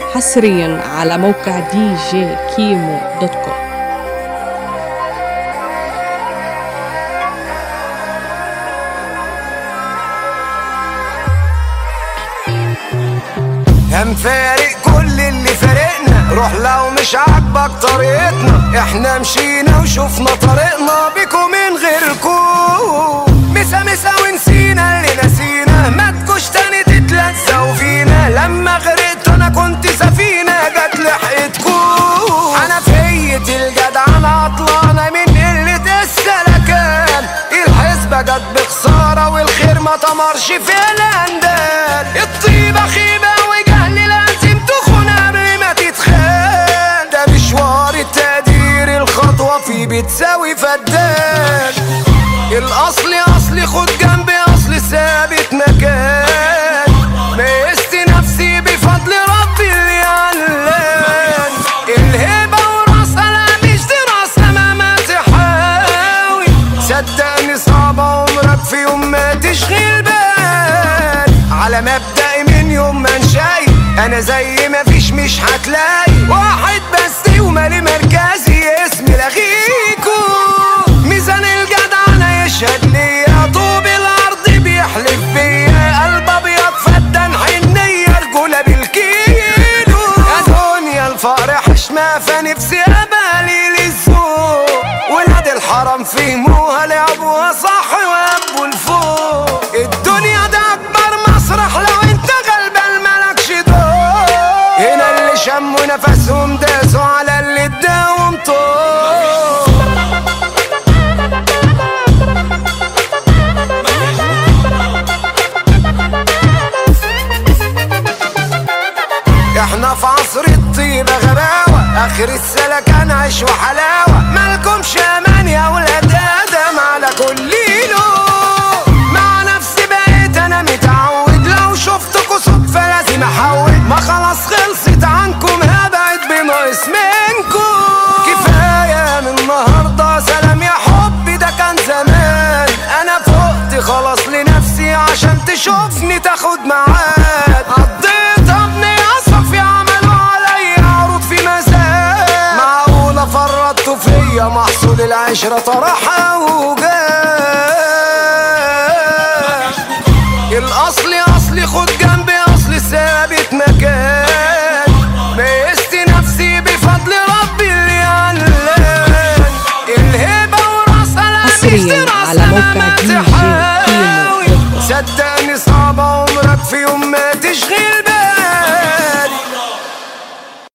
حصريا على موقع دي جي كيمو دوت كوم هنفارق كل اللي فارقنا روح لو مش عاجبك طريقتنا احنا مشينا وشفنا طريقنا بيكم من غيركم مسا مسا ونسينا اللي نسينا ما تكوش تاني تتلزقوا فينا لما غرقت انا كنت سفينة جت لحقتكم انا فيت الجدع انا عطلانة من قلة السلكان الحسبة جت بخسارة والخير ما تمرش في الاندال الطيبة خيبة وجهل لازم تخون قبل ما تتخان ده مشوار التقدير الخطوة فيه بتساوي فدان الاصل اصلي خد جنبي اصل ثابت مكان ميزت نفسي بفضل ربي اللي علان الهبة وراسة لا مش دراسة مهما تحاول صدقني صعبة عمرك في يوم ما تشغل بال على مبدأي من يوم ما انشاي انا زي ما فيش مش هتلاقي واحد بس ومالي مركزي اسمي لغيكو ميزان الجدع انا يشهد ليا طوب الارض بيحلف بيا قلب ابيض فدان حنية رجولة بالكيلو يا دنيا الفقر حشمة فنفسي ابالي للسوق ولاد الحرام فهموها لعبوها صح وابوا لفوق الدنيا ده اكبر مسرح لو انت غلبان مالكش دور هنا اللي شموا نفسهم داسوا على اللي اداهم طول احنا في عصر الطيبة غباوة اخر السلكان عيش وحلاوة مالكمش امان يا ولاد ادم على كل لون مع نفسي بقيت انا متعود لو شفتكوا صدفة لازم احول ما خلاص خلصت عنكم هبعد بناقص منكم كفاية من النهاردة سلام يا حبي ده كان زمان انا فقت خلاص لنفسي عشان تشوفني تاخد معاد قضيت ابني اصف عملوا عليا عروض في مزاد معقولة فرطتوا فيا محصول العشرة طرحة وجاه الاصلي اصلي خد جنبي اصلي ثابت مكان ميزت نفسي بفضل ربي اللي علان الهبة وراسة لا مش حصرياً دراسة على موقع مهما دي جي تحاول. كيمو دوت كوم. صدقني صعبة عمرك في يوم ما تشغل